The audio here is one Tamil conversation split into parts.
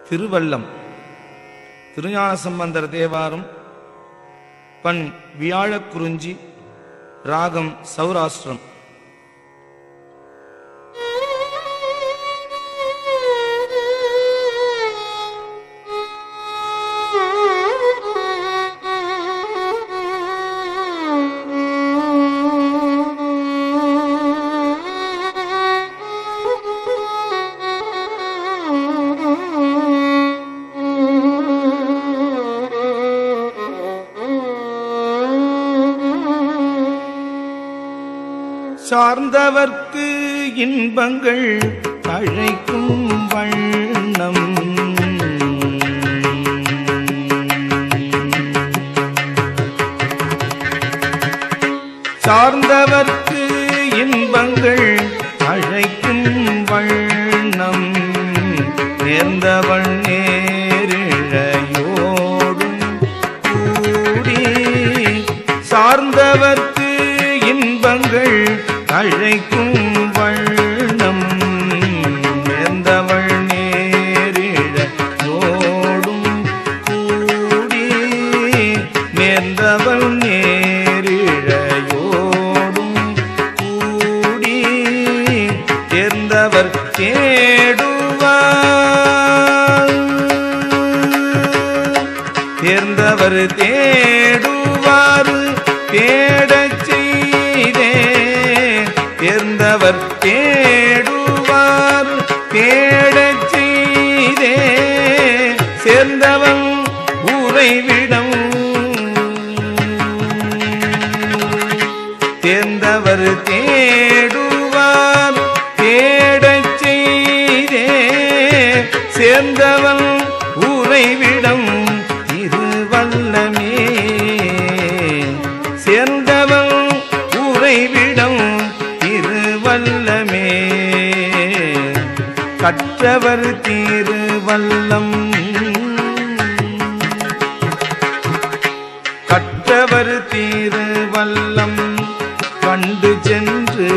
திருவல்லம் திருஞான சம்பந்தர் தேவாரம் பண் வியாழக் குறிஞ்சி ராகம் சௌராஷ்டிரம் சார்ந்தவர்க்கு இன்பங்கள் அழைக்கும் வண்ணம் சார்ந்தவர்க்கு இன்பங்கள் அழைக்கும் வண்ணம் நேர்ந்தவள் நேரிழையோடும் கூடி சார்ந்தவர்க்கு இன்பங்கள் அழைக்கும் வண்ணம் நேர்ந்தவள் நேரிழையோடும் கூடி நேர்ந்தவள் நேரிழையோடும் கூடி தேர்ந்தவர் தேடுவார் தேர்ந்தவர் தேடுவார் தேடச் செய்தே தேர்ந்தவர் தேடுவார் தேடச் செய்தே சேர்ந்தவன் உறைவிடம் தேர்ந்தவர் தேடுவார் தேடச் செய்தே சேர்ந்தவன் உறைவிடம் திருவல்லமே சேர்ந்தவன் உறைவிடம் திருவல்லமே கற்றவர் திருவல்லம் கற்றவர் திருவல்லம் கண்டு சென்று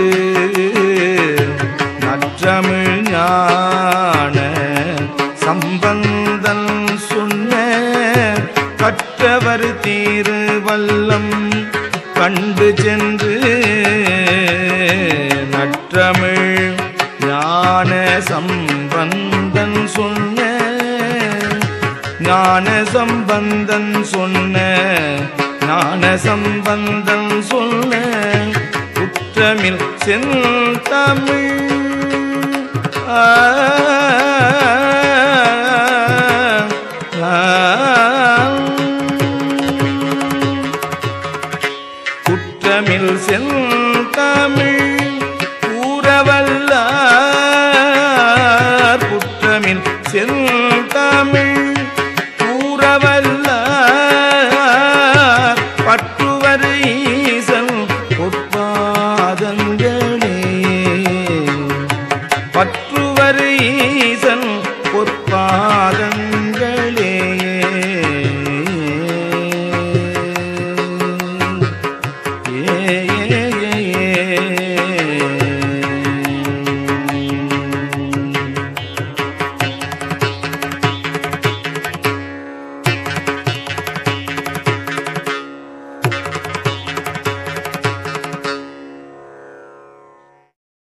நற்றமிழ் ஞான சம்பந்தன் சொன்ன கற்றவர் திருவல்லம் கண்டு சென்று நற்றமிழ் ஞான சம்பந்தன் சொன்ன ஞான சம்பந்தன் சொன்ன ஞான சம்பந்தன் சொன்ன குற்றமில் செந்தமிழ் ஆ, ஆ, குற்றமில் செந்தமிழ் கூறவல்லார் குற்றமில் செந்தமிழ்